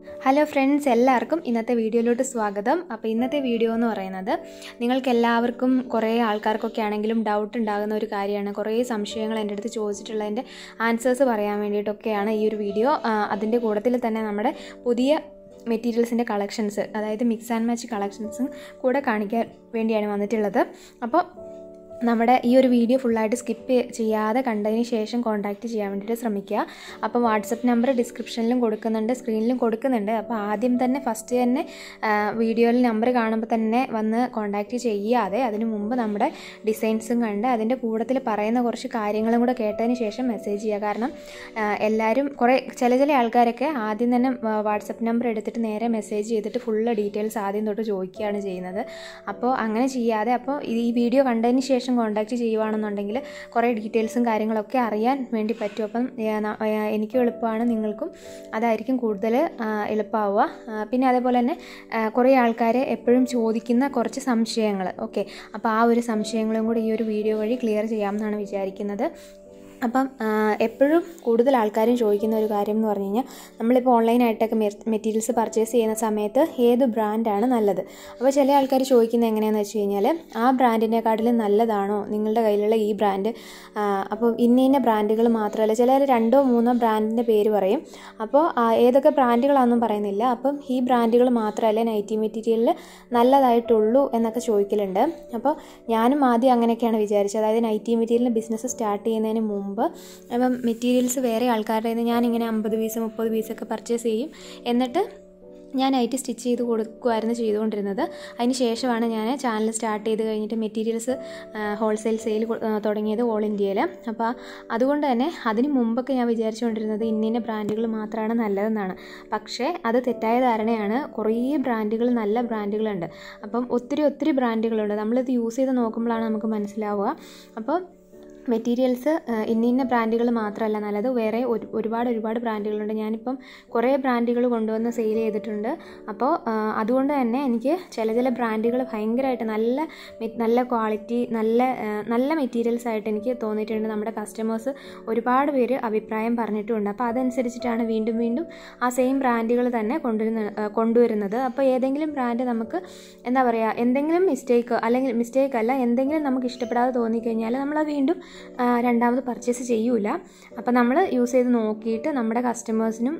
hello friends എല്ലാവർക്കും ഇന്നത്തെ വീഡിയോയിലോട്ട് സ്വാഗതം അപ്പോൾ ഇന്നത്തെ വീഡിയോ എന്ന് പറയുന്നത് നിങ്ങൾക്ക് എല്ലാവർക്കും കുറേ ആൾക്കാർക്കൊക്കെ ആണെങ്കിലും ഡൗട്ട് ഉണ്ടാകുന്ന ഒരു കാര്യമാണ് കുറേ സംശയങ്ങൾ എൻ്റെ അടുത്ത് ചോദിച്ചിട്ടുള്ളതിൻ്റെ ആൻസേഴ്സ് പറയാൻ വേണ്ടിയിട്ടൊക്കെയാണ് ഈ ഒരു വീഡിയോ ആ, അതിൻ്റെ കൂട്ടത്തിൽ തന്നെ നമ്മുടെ പുതിയ മെറ്റീരിയൽസിൻ്റെ കളക്ഷൻസ് അതായത് മിക്സ് ആൻഡ് മാച്ച് കളക്ഷൻസും കൂടെ കാണിക്കാൻ വേണ്ടിയാണ് വന്നിട്ടുള്ളത് അപ്പോൾ നമ്മുടെ ഈ ഒരു വീഡിയോ ഫുള്ളായിട്ട് സ്കിപ്പ് ചെയ്യാതെ കണ്ടതിന് ശേഷം കോൺടാക്റ്റ് ചെയ്യാൻ വേണ്ടിയിട്ട് ശ്രമിക്കുക അപ്പോൾ വാട്സപ്പ് നമ്പർ ഡിസ്ക്രിപ്ഷനിലും കൊടുക്കുന്നുണ്ട് സ്ക്രീനിലും കൊടുക്കുന്നുണ്ട് അപ്പോൾ ആദ്യം തന്നെ ഫസ്റ്റ് തന്നെ വീഡിയോയിൽ നമ്പർ കാണുമ്പോൾ തന്നെ വന്ന് കോൺടാക്റ്റ് ചെയ്യാതെ അതിന് മുമ്പ് നമ്മുടെ ഡിസൈൻസും കണ്ട് അതിൻ്റെ കൂട്ടത്തിൽ പറയുന്ന കുറച്ച് കാര്യങ്ങളും കൂടെ കേട്ടതിന് ശേഷം മെസ്സേജ് ചെയ്യുക കാരണം ആ, എല്ലാവരും കുറേ ചില ചില ആൾക്കാരൊക്കെ ആദ്യം തന്നെ വാട്സപ്പ് നമ്പർ എടുത്തിട്ട് നേരെ മെസ്സേജ് ചെയ്തിട്ട് ഫുള്ള് ഡീറ്റെയിൽസ് ആദ്യം തൊട്ട് ചോദിക്കുകയാണ് ചെയ്യുന്നത് അപ്പോൾ അങ്ങനെ ചെയ്യാതെ അപ്പോൾ ഈ വീഡിയോ കണ്ടതിന് ശേഷം കോൺടാക്റ്റ് ചെയ്യുവാണെന്നുണ്ടെങ്കിൽ കുറേ ഡീറ്റെയിൽസും കാര്യങ്ങളൊക്കെ അറിയാൻ വേണ്ടി പറ്റും അപ്പം ഏ, ന- ഏ, എനിക്കും എളുപ്പമാണ് നിങ്ങൾക്കും അതായിരിക്കും കൂടുതൽ എളുപ്പമാവുക ആ, പിന്നെ അതേപോലെ തന്നെ ആ, കുറേ ആൾക്കാർ എപ്പോഴും ചോദിക്കുന്ന കുറച്ച് സംശയങ്ങൾ ഓക്കെ അപ്പോൾ ആ ഒരു സംശയങ്ങളും കൂടി ഈ ഒരു വീഡിയോ വഴി ക്ലിയർ ചെയ്യാമെന്നാണ് വിചാരിക്കുന്നത് അപ്പം ആ, എപ്പോഴും കൂടുതൽ ആൾക്കാരും ചോദിക്കുന്ന ഒരു കാര്യം എന്ന് പറഞ്ഞു കഴിഞ്ഞാൽ നമ്മളിപ്പോൾ ഓൺലൈനായിട്ടൊക്കെ മെറ്റീരിയൽസ് പർച്ചേസ് ചെയ്യുന്ന സമയത്ത് ഏത് ബ്രാൻഡാണ് നല്ലത് അപ്പോൾ ചില ആൾക്കാർ ചോദിക്കുന്നത് എങ്ങനെയാണെന്ന് വെച്ച് കഴിഞ്ഞാൽ ആ ബ്രാൻഡിനെക്കാട്ടിലും നല്ലതാണോ നിങ്ങളുടെ കയ്യിലുള്ള ഈ ബ്രാൻഡ് ആ, അപ്പോൾ ഇന്ന ഇന്ന ബ്രാൻഡുകൾ മാത്രമല്ല ചിലർ രണ്ടോ മൂന്നോ ബ്രാൻഡിൻ്റെ പേര് പറയും അപ്പോൾ ആ, ഏതൊക്കെ ബ്രാൻഡുകളാണെന്നും പറയുന്നില്ല അപ്പം ഈ ബ്രാൻഡുകൾ മാത്രമല്ല നൈറ്റി മെറ്റീരിയലിൽ നല്ലതായിട്ടുള്ളൂ എന്നൊക്കെ ചോദിക്കലുണ്ട് അപ്പോൾ ഞാനും ആദ്യം അങ്ങനെയൊക്കെയാണ് വിചാരിച്ചത് അതായത് നൈറ്റി മെറ്റീരിയൽ ബിസിനസ് സ്റ്റാർട്ട് ചെയ്യുന്നതിന് മുമ്പ് അപ്പം മെറ്റീരിയൽസ് വേറെ ആൾക്കാരുടെ കയ്യിൽ നിന്ന് ഞാനിങ്ങനെ അമ്പത് പീസ് മുപ്പത് പീസൊക്കെ പർച്ചേസ് ചെയ്യും എന്നിട്ട് ഞാൻ നൈറ്റ് സ്റ്റിച്ച് ചെയ്ത് കൊടുക്കുമായിരുന്നു ചെയ്തുകൊണ്ടിരുന്നത് അതിന് ശേഷമാണ് ഞാൻ ചാനൽ സ്റ്റാർട്ട് ചെയ്ത് കഴിഞ്ഞിട്ട് മെറ്റീരിയൽസ് ഹോൾസെയിൽ സെയിൽ തുടങ്ങിയത് ഓൾ ഇന്ത്യയിൽ അപ്പോൾ അതുകൊണ്ട് തന്നെ അതിന് മുമ്പൊക്കെ ഞാൻ വിചാരിച്ചുകൊണ്ടിരുന്നത് ഇന്നിന്ന ബ്രാൻഡുകൾ മാത്രമാണ് നല്ലതെന്നാണ് പക്ഷേ അത് തെറ്റായ ധാരണയാണ് കുറേ ബ്രാൻഡുകൾ നല്ല ബ്രാൻഡുകളുണ്ട് അപ്പം ഒത്തിരി ഒത്തിരി ബ്രാൻഡുകളുണ്ട് നമ്മളിത് യൂസ് ചെയ്ത് നോക്കുമ്പോഴാണ് നമുക്ക് മനസ്സിലാവുക അപ്പോൾ മെറ്റീരിയൽസ് ഇന്ന ഇന്ന ബ്രാൻഡുകൾ മാത്രമല്ല നല്ലത് വേറെ ഒരു ഒരുപാട് ഒരുപാട് ബ്രാൻഡുകളുണ്ട് ഞാനിപ്പം കുറേ ബ്രാൻഡുകൾ കൊണ്ടുവന്ന് സെയിൽ ചെയ്തിട്ടുണ്ട് അപ്പോൾ ആ, അതുകൊണ്ട് തന്നെ എനിക്ക് ചില ചില ബ്രാൻഡുകൾ ഭയങ്കരമായിട്ട് നല്ല മെ- നല്ല ക്വാളിറ്റി നല്ല ആ, നല്ല മെറ്റീരിയൽസ് ആയിട്ട് എനിക്ക് തോന്നിയിട്ടുണ്ട് നമ്മുടെ കസ്റ്റമേഴ്സ് ഒരുപാട് പേര് അഭിപ്രായം പറഞ്ഞിട്ടുമുണ്ട് അപ്പോൾ അതനുസരിച്ചിട്ടാണ് വീണ്ടും വീണ്ടും ആ സെയിം ബ്രാൻഡുകൾ തന്നെ കൊണ്ടുവരുന്ന ആ, കൊണ്ടുവരുന്നത് അപ്പോൾ ഏതെങ്കിലും ബ്രാൻഡ് നമുക്ക് എന്താ പറയുക എന്തെങ്കിലും മിസ്റ്റേക്ക് അല്ലെങ്കിൽ മിസ്റ്റേക്ക് അല്ല എന്തെങ്കിലും നമുക്ക് ഇഷ്ടപ്പെടാതെ തോന്നിക്കഴിഞ്ഞാൽ നമ്മളത് വീണ്ടും ആ, രണ്ടാമത് പർച്ചേസ് ചെയ്യൂല അപ്പോൾ നമ്മൾ യൂസ് ചെയ്ത് നോക്കിയിട്ട് നമ്മുടെ കസ്റ്റമേഴ്സിനും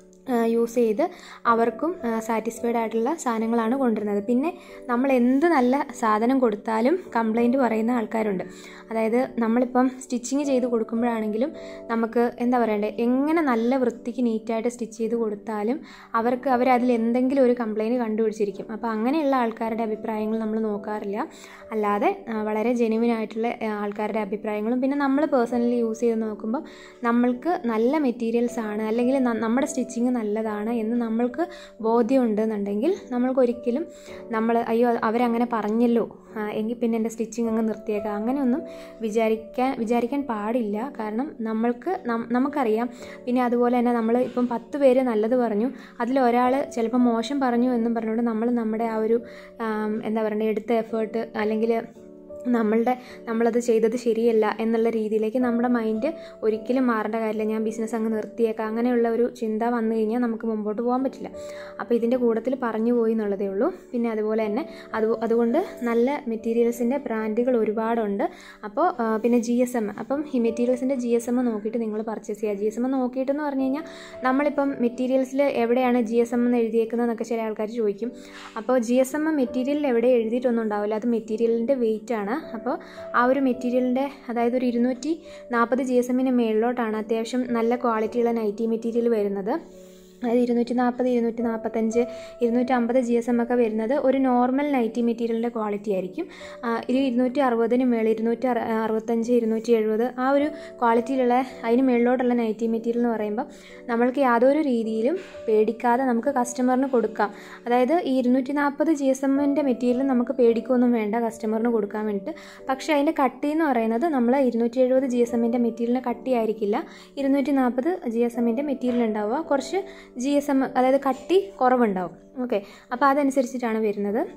യൂസ് ചെയ്ത് അവർക്കും സാറ്റിസ്ഫൈഡ് ആയിട്ടുള്ള സാധനങ്ങളാണ് കൊണ്ടുവരുന്നത് പിന്നെ നമ്മൾ എന്ത് നല്ല സാധനം കൊടുത്താലും കംപ്ലൈൻറ്റ് പറയുന്ന ആൾക്കാരുണ്ട് അതായത് നമ്മളിപ്പം സ്റ്റിച്ചിങ് ചെയ്ത് കൊടുക്കുമ്പോഴാണെങ്കിലും നമുക്ക് എന്താ പറയണ്ടേ എങ്ങനെ നല്ല വൃത്തിക്ക് നീറ്റായിട്ട് സ്റ്റിച്ച് ചെയ്ത് കൊടുത്താലും അവർക്ക് അവർ അതിൽ എന്തെങ്കിലും ഒരു കംപ്ലൈൻറ്റ് കണ്ടുപിടിച്ചിരിക്കും അപ്പോൾ അങ്ങനെയുള്ള ആൾക്കാരുടെ അഭിപ്രായങ്ങൾ നമ്മൾ നോക്കാറില്ല അല്ലാതെ ആ, വളരെ ജെനുവിൻ ആയിട്ടുള്ള ആ, ആൾക്കാരുടെ അഭിപ്രായങ്ങളും പിന്നെ നമ്മൾ പേഴ്സണലി യൂസ് ചെയ്ത് നോക്കുമ്പോൾ നമ്മൾക്ക് നല്ല മെറ്റീരിയൽസ് ആണ് അല്ലെങ്കിൽ ന- നമ്മുടെ സ്റ്റിച്ചിങ് നല്ലതാണ് എന്ന് നമ്മൾക്ക് ബോധ്യമുണ്ടെന്നുണ്ടെങ്കിൽ നമ്മൾക്ക് ഒരിക്കലും നമ്മൾ അയ്യോ അവരങ്ങനെ പറഞ്ഞല്ലോ ആ, എങ്കിൽ പിന്നെ എൻ്റെ സ്റ്റിച്ചിങ് അങ്ങ് നിർത്തിയേക്കാം അങ്ങനെയൊന്നും വിചാരിക്കാൻ വിചാരിക്കാൻ പാടില്ല കാരണം നമ്മൾക്ക് നം- നമുക്കറിയാം പിന്നെ അതുപോലെ തന്നെ നമ്മൾ ഇപ്പം പത്ത് പേര് നല്ലത് പറഞ്ഞു അതിൽ ഒരാൾ ചിലപ്പോൾ മോശം പറഞ്ഞു എന്നും പറഞ്ഞുകൊണ്ട് നമ്മൾ നമ്മുടെ ആ ഒരു ആം, എന്താ പറയുക എടുത്ത എഫേർട്ട് അല്ലെങ്കിൽ നമ്മളുടെ നമ്മളത് ചെയ്തത് ശരിയല്ല എന്നുള്ള രീതിയിലേക്ക് നമ്മുടെ മൈൻഡ് ഒരിക്കലും മാറേണ്ട കാര്യമില്ല ഞാൻ ബിസിനസ് അങ്ങ് നിർത്തിയേക്കാം അങ്ങനെയുള്ള ഒരു ചിന്ത വന്നു കഴിഞ്ഞാൽ നമുക്ക് മുമ്പോട്ട് പോകാൻ പറ്റില്ല അപ്പോൾ ഇതിൻ്റെ കൂട്ടത്തിൽ പറഞ്ഞു പോയി എന്നുള്ളതേ ഉള്ളൂ പിന്നെ അതുപോലെ തന്നെ അത് അതുകൊണ്ട് നല്ല മെറ്റീരിയൽസിൻ്റെ ബ്രാൻഡുകൾ ഒരുപാടുണ്ട് അപ്പോൾ ആ, പിന്നെ ജി എസ് എം അപ്പം ഈ മെറ്റീരിയൽസിൻ്റെ ജി എസ് എം നോക്കിയിട്ട് നിങ്ങൾ പർച്ചേസ് ചെയ്യുക ജി എസ് എം നോക്കിയിട്ടെന്ന് പറഞ്ഞു കഴിഞ്ഞാൽ നമ്മളിപ്പം മെറ്റീരിയൽസിൽ എവിടെയാണ് ജി എസ് എം എന്ന് എഴുതിയേക്കുന്നതെന്നൊക്കെ ചില ആൾക്കാർ ചോദിക്കും അപ്പോൾ ജി എസ് എം മെറ്റീരിയലിൽ എവിടെ എഴുതിയിട്ടൊന്നും ഉണ്ടാവില്ല അത് മെറ്റീരിയലിൻ്റെ വെയിറ്റ് ആണ് അപ്പോൾ ആ ഒരു മെറ്റീരിയലിൻ്റെ അതായത് ഒരു ഇരുന്നൂറ്റി നാൽപ്പത് ജി എസ് എമ്മിന് മേളിലോട്ടാണ് അത്യാവശ്യം നല്ല ക്വാളിറ്റിയുള്ള നൈറ്റി മെറ്റീരിയൽ വരുന്നത് അതായത് ഇരുന്നൂറ്റി നാൽപ്പത് ഇരുന്നൂറ്റി നാൽപ്പത്തഞ്ച് ഇരുന്നൂറ്റി അമ്പത് ജി എസ് എം ഒക്കെ വരുന്നത് ഒരു നോർമൽ നൈറ്റി മെറ്റീരിയലിൻ്റെ ക്വാളിറ്റി ആയിരിക്കും ആ, ഒരു ഇരുന്നൂറ്റി അറുപതിന് മേളിൽ ഇരുന്നൂറ്റി അറു- അറുപത്തഞ്ച് ഇരുന്നൂറ്റി എഴുപത് ആ ഒരു ക്വാളിറ്റിയിലുള്ള അതിന് മേളിലോട്ടുള്ള നൈറ്റി മെറ്റീരിയൽ എന്ന് പറയുമ്പോൾ നമ്മൾക്ക് യാതൊരു രീതിയിലും പേടിക്കാതെ നമുക്ക് കസ്റ്റമറിന് കൊടുക്കാം അതായത് ഈ ഇരുന്നൂറ്റി നാൽപ്പത് ജി എസ് എമ്മിൻ്റെ മെറ്റീരിയൽ നമുക്ക് പേടിക്കൊന്നും വേണ്ട കസ്റ്റമറിന് കൊടുക്കാൻ വേണ്ടിയിട്ട് പക്ഷേ അതിൻ്റെ കട്ടി എന്ന് പറയുന്നത് നമ്മൾ ഇരുന്നൂറ്റി എഴുപത് ജി എസ് എമ്മിൻ്റെ മെറ്റീരിയലിന് കട്ടി ആയിരിക്കില്ല ഇരുന്നൂറ്റി നാൽപ്പത് ജി എസ് എമ്മിൻ്റെ മെറ്റീരിയൽ ഉണ്ടാവുക കുറച്ച് ജി എസ് എം അതായത് കട്ടി കുറവുണ്ടാവും ഓക്കെ അപ്പോൾ അതനുസരിച്ചിട്ടാണ് വരുന്നത്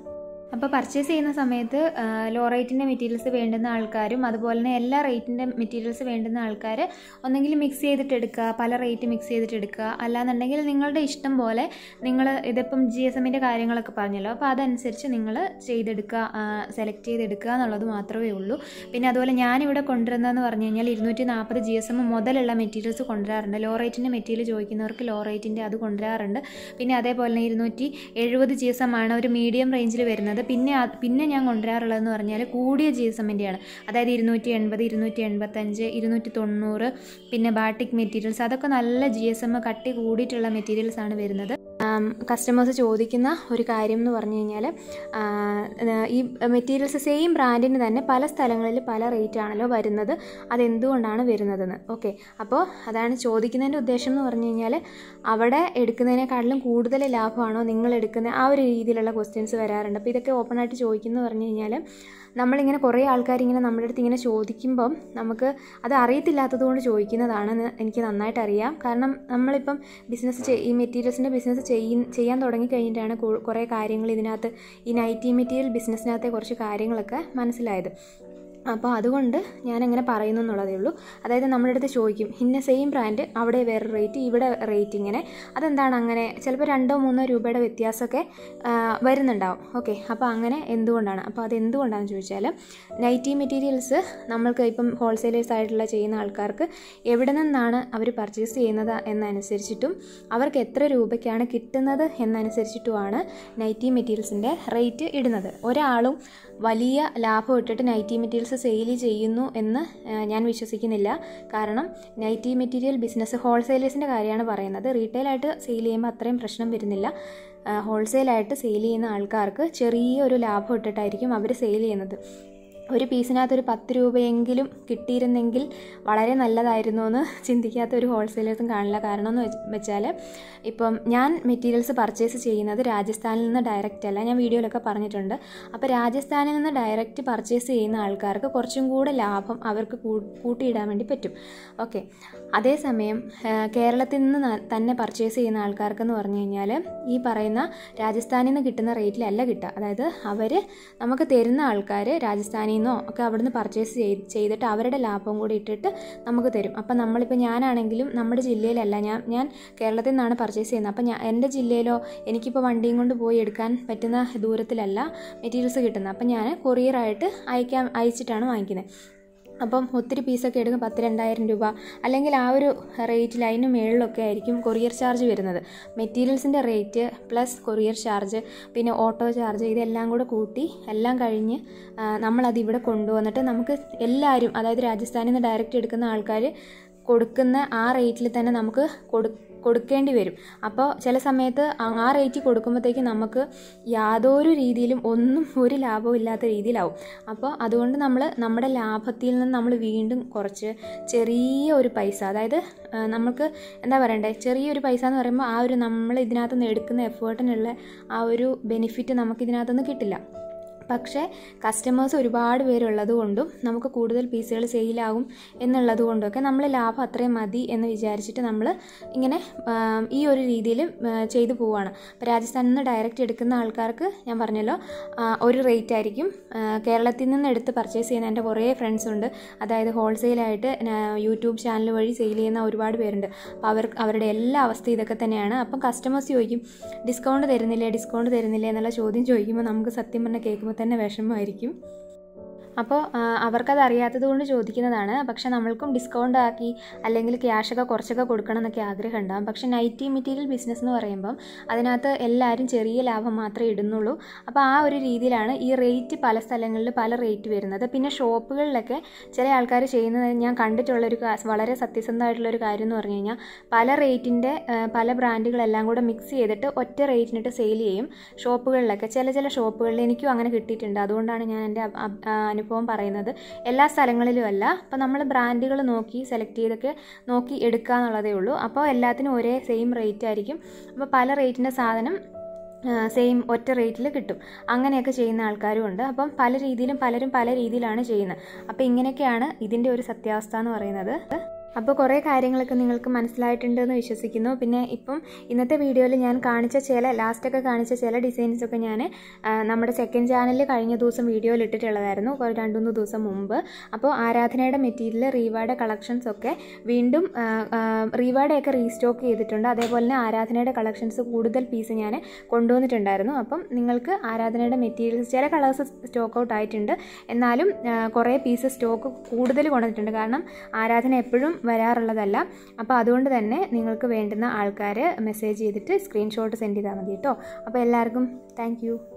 അപ്പോൾ പർച്ചേസ് ചെയ്യുന്ന സമയത്ത് ലോ റേറ്റിൻ്റെ മെറ്റീരിയൽസ് വേണ്ടുന്ന ആൾക്കാരും അതുപോലെ തന്നെ എല്ലാ റേറ്റിൻ്റെ മെറ്റീരിയൽസ് വേണ്ടുന്ന ആൾക്കാർ ഒന്നെങ്കിൽ മിക്സ് ചെയ്തിട്ട് എടുക്കുക പല റേറ്റ് മിക്സ് ചെയ്തിട്ട് എടുക്കുക അല്ലാന്നുണ്ടെങ്കിൽ നിങ്ങളുടെ ഇഷ്ടം പോലെ നിങ്ങൾ ഇതിപ്പം ജി എസ് എമ്മിൻ്റെ കാര്യങ്ങളൊക്കെ പറഞ്ഞല്ലോ അപ്പോൾ അതനുസരിച്ച് നിങ്ങൾ ചെയ്തെടുക്കുക സെലക്ട് ചെയ്തെടുക്കുക എന്നുള്ളത് മാത്രമേ ഉള്ളൂ പിന്നെ അതുപോലെ ഞാനിവിടെ കൊണ്ടുവരുന്നതെന്ന് പറഞ്ഞു കഴിഞ്ഞാൽ ഇരുന്നൂറ്റി നാൽപ്പത് ജി എസ് എം മുതലുള്ള മെറ്റീരിയൽസ് കൊണ്ടുവരാറുണ്ട് ലോ റേറ്റിൻ്റെ മെറ്റീരിയൽ ചോദിക്കുന്നവർക്ക് ലോ റേറ്റിൻ്റെ അത് കൊണ്ടുവരാറുണ്ട് പിന്നെ അതേപോലെ തന്നെ ഇരുന്നൂറ്റി എഴുപത് ജി എസ് എം ആണ് ഒരു മീഡിയം റേഞ്ചിൽ വരുന്നത് പിന്നെ അത് പിന്നെ ഞാൻ കൊണ്ടുവരാറുള്ളതെന്ന് പറഞ്ഞാൽ കൂടിയ ജി എസ് എമ്മിൻ്റെയാണ് അതായത് ഇരുന്നൂറ്റി എൺപത് ഇരുന്നൂറ്റി എൺപത്തഞ്ച് ഇരുന്നൂറ്റി തൊണ്ണൂറ് പിന്നെ ബാട്ടിക് മെറ്റീരിയൽസ് അതൊക്കെ നല്ല ജി എസ് എം കട്ടി കൂടിയിട്ടുള്ള മെറ്റീരിയൽസ് ആണ് വരുന്നത് കസ്റ്റമേഴ്സ് ചോദിക്കുന്ന ഒരു കാര്യം എന്ന് പറഞ്ഞു കഴിഞ്ഞാൽ ഈ മെറ്റീരിയൽസ് സെയിം ബ്രാൻഡിന് തന്നെ പല സ്ഥലങ്ങളിൽ പല റേറ്റ് ആണല്ലോ വരുന്നത് അതെന്തുകൊണ്ടാണ് വരുന്നതെന്ന് ഓക്കെ അപ്പോൾ അതാണ് ചോദിക്കുന്നതിൻ്റെ ഉദ്ദേശം എന്ന് പറഞ്ഞു കഴിഞ്ഞാൽ അവിടെ എടുക്കുന്നതിനേക്കാട്ടിലും കൂടുതൽ ലാഭമാണോ നിങ്ങൾ എടുക്കുന്ന ആ ഒരു രീതിയിലുള്ള ക്വസ്റ്റ്യൻസ് വരാറുണ്ട് അപ്പോൾ ഇതൊക്കെ ഓപ്പൺ ആയിട്ട് ചോദിക്കുന്നു പറഞ്ഞു കഴിഞ്ഞാൽ നമ്മളിങ്ങനെ കുറേ ആൾക്കാർ ഇങ്ങനെ നമ്മുടെ അടുത്ത് ഇങ്ങനെ ചോദിക്കുമ്പം നമുക്ക് അത് അറിയത്തില്ലാത്തത് കൊണ്ട് ചോദിക്കുന്നതാണെന്ന് എനിക്ക് നന്നായിട്ട് അറിയാം കാരണം നമ്മളിപ്പം ബിസിനസ് ഈ മെറ്റീരിയൽസിൻ്റെ ബിസിനസ് ചെയ്യ ചെയ്യാൻ തുടങ്ങി കഴിഞ്ഞിട്ടാണ് കുറേ കാര്യങ്ങൾ ഇതിനകത്ത് ഈ നൈറ്റി മെറ്റീരിയൽ ബിസിനസ്സിനകത്തെ കുറച്ച് കാര്യങ്ങളൊക്കെ മനസ്സിലായത് അപ്പോൾ അതുകൊണ്ട് ഞാനങ്ങനെ പറയുന്നു എന്നുള്ളതേ ഉള്ളൂ അതായത് നമ്മുടെ അടുത്ത് ചോദിക്കും ഇന്ന സെയിം ബ്രാൻഡ് അവിടെ വേറെ റേറ്റ് ഇവിടെ റേറ്റ് ഇങ്ങനെ അതെന്താണ് അങ്ങനെ ചിലപ്പോൾ രണ്ടോ മൂന്നോ രൂപയുടെ വ്യത്യാസമൊക്കെ വരുന്നുണ്ടാവും ഓക്കെ അപ്പോൾ അങ്ങനെ എന്തുകൊണ്ടാണ് അപ്പോൾ അത് എന്തുകൊണ്ടാണെന്ന് ചോദിച്ചാൽ നൈറ്റി മെറ്റീരിയൽസ് നമ്മൾക്ക് ഇപ്പം ഹോൾസെയിലേഴ്സ് ആയിട്ടുള്ള ചെയ്യുന്ന ആൾക്കാർക്ക് എവിടെ നിന്നാണ് അവർ പർച്ചേസ് ചെയ്യുന്നത് എന്നനുസരിച്ചിട്ടും അവർക്ക് എത്ര രൂപയ്ക്കാണ് കിട്ടുന്നത് എന്നനുസരിച്ചിട്ടുമാണ് നൈറ്റി മെറ്റീരിയൽസിൻ്റെ റേറ്റ് ഇടുന്നത് ഒരാളും വലിയ ലാഭം ഇട്ടിട്ട് നൈറ്റി മെറ്റീരിയൽസ് സെയിൽ ചെയ്യുന്നു എന്ന് ഞാൻ വിശ്വസിക്കുന്നില്ല കാരണം നൈറ്റി മെറ്റീരിയൽ ബിസിനസ് ഹോൾസെയിലേഴ്സിൻ്റെ കാര്യമാണ് പറയുന്നത് റീറ്റെയിലായിട്ട് സെയിൽ ചെയ്യുമ്പോൾ അത്രയും പ്രശ്നം വരുന്നില്ല ഹോൾസെയിലായിട്ട് സെയിൽ ചെയ്യുന്ന ആൾക്കാർക്ക് ചെറിയൊരു ലാഭം ഇട്ടിട്ടായിരിക്കും അവർ സെയിൽ ചെയ്യുന്നത് ഒരു പീസിനകത്ത് ഒരു പത്ത് രൂപയെങ്കിലും കിട്ടിയിരുന്നെങ്കിൽ വളരെ നല്ലതായിരുന്നു എന്ന് ചിന്തിക്കാത്ത ഒരു ഹോൾസെയിലേഴ്സും കാണില്ല കാരണം എന്ന് വെച്ചാൽ ഇപ്പം ഞാൻ മെറ്റീരിയൽസ് പർച്ചേസ് ചെയ്യുന്നത് രാജസ്ഥാനിൽ നിന്ന് ഡയറക്റ്റ് അല്ല ഞാൻ വീഡിയോയിലൊക്കെ പറഞ്ഞിട്ടുണ്ട് അപ്പോൾ രാജസ്ഥാനിൽ നിന്ന് ഡയറക്റ്റ് പർച്ചേസ് ചെയ്യുന്ന ആൾക്കാർക്ക് കുറച്ചും കൂടെ ലാഭം അവർക്ക് കൂട്ടിയിടാൻ വേണ്ടി പറ്റും ഓക്കെ അതേസമയം കേരളത്തിൽ നിന്ന് തന്നെ പർച്ചേസ് ചെയ്യുന്ന ആൾക്കാർക്കെന്ന് പറഞ്ഞു കഴിഞ്ഞാൽ ഈ പറയുന്ന രാജസ്ഥാനിൽ നിന്ന് കിട്ടുന്ന റേറ്റിലല്ല കിട്ടുക അതായത് അവർ നമുക്ക് തരുന്ന ആൾക്കാർ രാജസ്ഥാനിൽ നിന്നോ ഒക്കെ അവിടുന്ന് പർച്ചേസ് ചെയ്ത് ചെയ്തിട്ട് അവരുടെ ലാഭം കൂടി ഇട്ടിട്ട് നമുക്ക് തരും അപ്പം നമ്മളിപ്പോൾ ഞാനാണെങ്കിലും നമ്മുടെ ജില്ലയിലല്ല ഞാൻ ഞാൻ കേരളത്തിൽ നിന്നാണ് പർച്ചേസ് ചെയ്യുന്നത് അപ്പം ഞാൻ എൻ്റെ ജില്ലയിലോ എനിക്കിപ്പോൾ വണ്ടിയും കൊണ്ട് പോയി എടുക്കാൻ പറ്റുന്ന ദൂരത്തിലല്ല മെറ്റീരിയൽസ് കിട്ടുന്നത് അപ്പം ഞാൻ കൊറിയറായിട്ട് അയക്കാൻ അയച്ചിട്ടാണ് വാങ്ങിക്കുന്നത് അപ്പം ഒത്തിരി പീസൊക്കെ എടുക്കും പത്ത് രണ്ടായിരം രൂപ അല്ലെങ്കിൽ ആ ഒരു റേറ്റിൽ അതിന് മുകളിലൊക്കെ ആയിരിക്കും കൊറിയർ ചാർജ് വരുന്നത് മെറ്റീരിയൽസിൻ്റെ റേറ്റ് പ്ലസ് കൊറിയർ ചാർജ് പിന്നെ ഓട്ടോ ചാർജ് ഇതെല്ലാം കൂടെ കൂട്ടി എല്ലാം കഴിഞ്ഞ് നമ്മളത് ഇവിടെ കൊണ്ടുവന്നിട്ട് നമുക്ക് എല്ലാവരും അതായത് രാജസ്ഥാനിൽ നിന്ന് ഡയറക്റ്റ് എടുക്കുന്ന ആൾക്കാർ കൊടുക്കുന്ന ആ റേറ്റിൽ തന്നെ നമുക്ക് കൊടു കൊടുക്കേണ്ടി വരും അപ്പോൾ ചില സമയത്ത് ആ റേറ്റിൽ കൊടുക്കുമ്പോഴത്തേക്ക് നമുക്ക് യാതൊരു രീതിയിലും ഒന്നും ഒരു ലാഭവും ഇല്ലാത്ത രീതിയിലാവും അപ്പോൾ അതുകൊണ്ട് നമ്മൾ നമ്മുടെ ലാഭത്തിൽ നിന്ന് നമ്മൾ വീണ്ടും കുറച്ച് ചെറിയ ഒരു പൈസ അതായത് നമുക്ക് എന്താ പറയണ്ടേ ചെറിയൊരു പൈസ എന്ന് പറയുമ്പോൾ ആ ഒരു നമ്മൾ ഇതിനകത്ത് നിന്ന് എടുക്കുന്ന എഫേർട്ടിനുള്ള ആ ഒരു ബെനിഫിറ്റ് നമുക്ക് ഇതിനകത്ത് നിന്ന് കിട്ടില്ല പക്ഷേ കസ്റ്റമേഴ്സ് ഒരുപാട് പേരുള്ളത് കൊണ്ടും നമുക്ക് കൂടുതൽ പീസുകൾ സെയിലാകും എന്നുള്ളത് കൊണ്ടൊക്കെ നമ്മൾ ലാഭം അത്രയും മതി എന്ന് വിചാരിച്ചിട്ട് നമ്മൾ ഇങ്ങനെ ഈ ഒരു രീതിയിൽ ചെയ്തു പോവുകയാണ് അപ്പോൾ രാജസ്ഥാനിൽ നിന്ന് ഡയറക്റ്റ് എടുക്കുന്ന ആൾക്കാർക്ക് ഞാൻ പറഞ്ഞല്ലോ ഒരു റേറ്റ് ആയിരിക്കും കേരളത്തിൽ നിന്ന് എടുത്ത് പർച്ചേസ് ചെയ്യുന്ന എൻ്റെ കുറേ ഫ്രണ്ട്സ് ഉണ്ട് അതായത് ഹോൾസെയിലായിട്ട് യൂട്യൂബ് ചാനൽ വഴി സെയിൽ ചെയ്യുന്ന ഒരുപാട് പേരുണ്ട് അപ്പോൾ അവർ അവരുടെ എല്ലാ അവസ്ഥ ഇതൊക്കെ തന്നെയാണ് അപ്പം കസ്റ്റമേഴ്സ് ചോദിക്കും ഡിസ്കൗണ്ട് തരുന്നില്ലേ ഡിസ്കൗണ്ട് തരുന്നില്ലേ എന്നുള്ള ചോദ്യം ചോദിക്കുമ്പോൾ നമുക്ക് സത്യം പറഞ്ഞാൽ കേൾക്കുമ്പോൾ തന്നെ വിഷമമായിരിക്കും അപ്പോൾ അവർക്കത് അറിയാത്തത് കൊണ്ട് ചോദിക്കുന്നതാണ് പക്ഷേ നമ്മൾക്കും ഡിസ്കൗണ്ട് ആക്കി അല്ലെങ്കിൽ ക്യാഷൊക്കെ കുറച്ചൊക്കെ കൊടുക്കണം എന്നൊക്കെ ആഗ്രഹം ഉണ്ടാകും പക്ഷേ നൈറ്റി മെറ്റീരിയൽ ബിസിനസ് എന്ന് പറയുമ്പം അതിനകത്ത് എല്ലാവരും ചെറിയ ലാഭം മാത്രമേ ഇടുന്നുള്ളൂ അപ്പോൾ ആ ഒരു രീതിയിലാണ് ഈ റേറ്റ് പല സ്ഥലങ്ങളിൽ പല റേറ്റ് വരുന്നത് പിന്നെ ഷോപ്പുകളിലൊക്കെ ചില ആൾക്കാർ ചെയ്യുന്നത് ഞാൻ കണ്ടിട്ടുള്ളൊരു വളരെ സത്യസന്ധമായിട്ടുള്ളൊരു കാര്യം എന്ന് പറഞ്ഞു കഴിഞ്ഞാൽ പല റേറ്റിൻ്റെ പല ബ്രാൻഡുകളെല്ലാം കൂടെ മിക്സ് ചെയ്തിട്ട് ഒറ്റ റേറ്റിനിട്ട് സെയിൽ ചെയ്യും ഷോപ്പുകളിലൊക്കെ ചില ചില ഷോപ്പുകളിൽ എനിക്കും അങ്ങനെ കിട്ടിയിട്ടുണ്ട് അതുകൊണ്ടാണ് ഞാൻ എൻ്റെ അനുഭവം പറയുന്നത് എല്ലാ സ്ഥലങ്ങളിലും അല്ല അപ്പോൾ നമ്മൾ ബ്രാൻഡുകൾ നോക്കി സെലക്ട് ചെയ്തൊക്കെ നോക്കി എടുക്കുക എന്നുള്ളതേ ഉള്ളൂ അപ്പോൾ എല്ലാത്തിനും ഒരേ സെയിം റേറ്റ് ആയിരിക്കും അപ്പോൾ പല റേറ്റിൻ്റെ സാധനം സെയിം ഒറ്റ റേറ്റിൽ കിട്ടും അങ്ങനെയൊക്കെ ചെയ്യുന്ന ആൾക്കാരും ഉണ്ട് അപ്പം പല രീതിയിലും പലരും പല രീതിയിലാണ് ചെയ്യുന്നത് അപ്പോൾ ഇങ്ങനെയൊക്കെയാണ് ഇതിൻ്റെ ഒരു സത്യാവസ്ഥ എന്ന് പറയുന്നത് അപ്പോൾ കുറേ കാര്യങ്ങളൊക്കെ നിങ്ങൾക്ക് മനസ്സിലായിട്ടുണ്ടെന്ന് വിശ്വസിക്കുന്നു പിന്നെ ഇപ്പം ഇന്നത്തെ വീഡിയോയിൽ ഞാൻ കാണിച്ച ചില ലാസ്റ്റൊക്കെ കാണിച്ച ചില ഡിസൈൻസൊക്കെ ഞാൻ ആ, നമ്മുടെ സെക്കൻഡ് ചാനലിൽ കഴിഞ്ഞ ദിവസം വീഡിയോയിൽ ഇട്ടിട്ടുള്ളതായിരുന്നു ഒരു രണ്ട് മൂന്ന് ദിവസം മുമ്പ് അപ്പോൾ ആരാധനയുടെ മെറ്റീരിയൽ റീവയുടെ കളക്ഷൻസ് ഒക്കെ വീണ്ടും ആ, ആ, റീവയുടെയൊക്കെ റീസ്റ്റോക്ക് ചെയ്തിട്ടുണ്ട് അതേപോലെ തന്നെ ആരാധനയുടെ കളക്ഷൻസ് കൂടുതൽ പീസ് ഞാൻ കൊണ്ടുവന്നിട്ടുണ്ടായിരുന്നു അപ്പം നിങ്ങൾക്ക് ആരാധനയുടെ മെറ്റീരിയൽസ് ചില കളേഴ്സ് സ്റ്റോക്ക് ഔട്ട് ആയിട്ടുണ്ട് എന്നാലും ആ, കുറേ പീസ് സ്റ്റോക്ക് കൂടുതൽ കൊണ്ടുവന്നിട്ടുണ്ട് കാരണം ആരാധന എപ്പോഴും വരാറുള്ളതല്ല അപ്പോൾ അതുകൊണ്ട് തന്നെ നിങ്ങൾക്ക് വേണ്ടുന്ന ആൾക്കാർ മെസ്സേജ് ചെയ്തിട്ട് സ്ക്രീൻഷോട്ട് സെൻഡ് ചെയ്താൽ മതി കേട്ടോ അപ്പോൾ എല്ലാവർക്കും താങ്ക്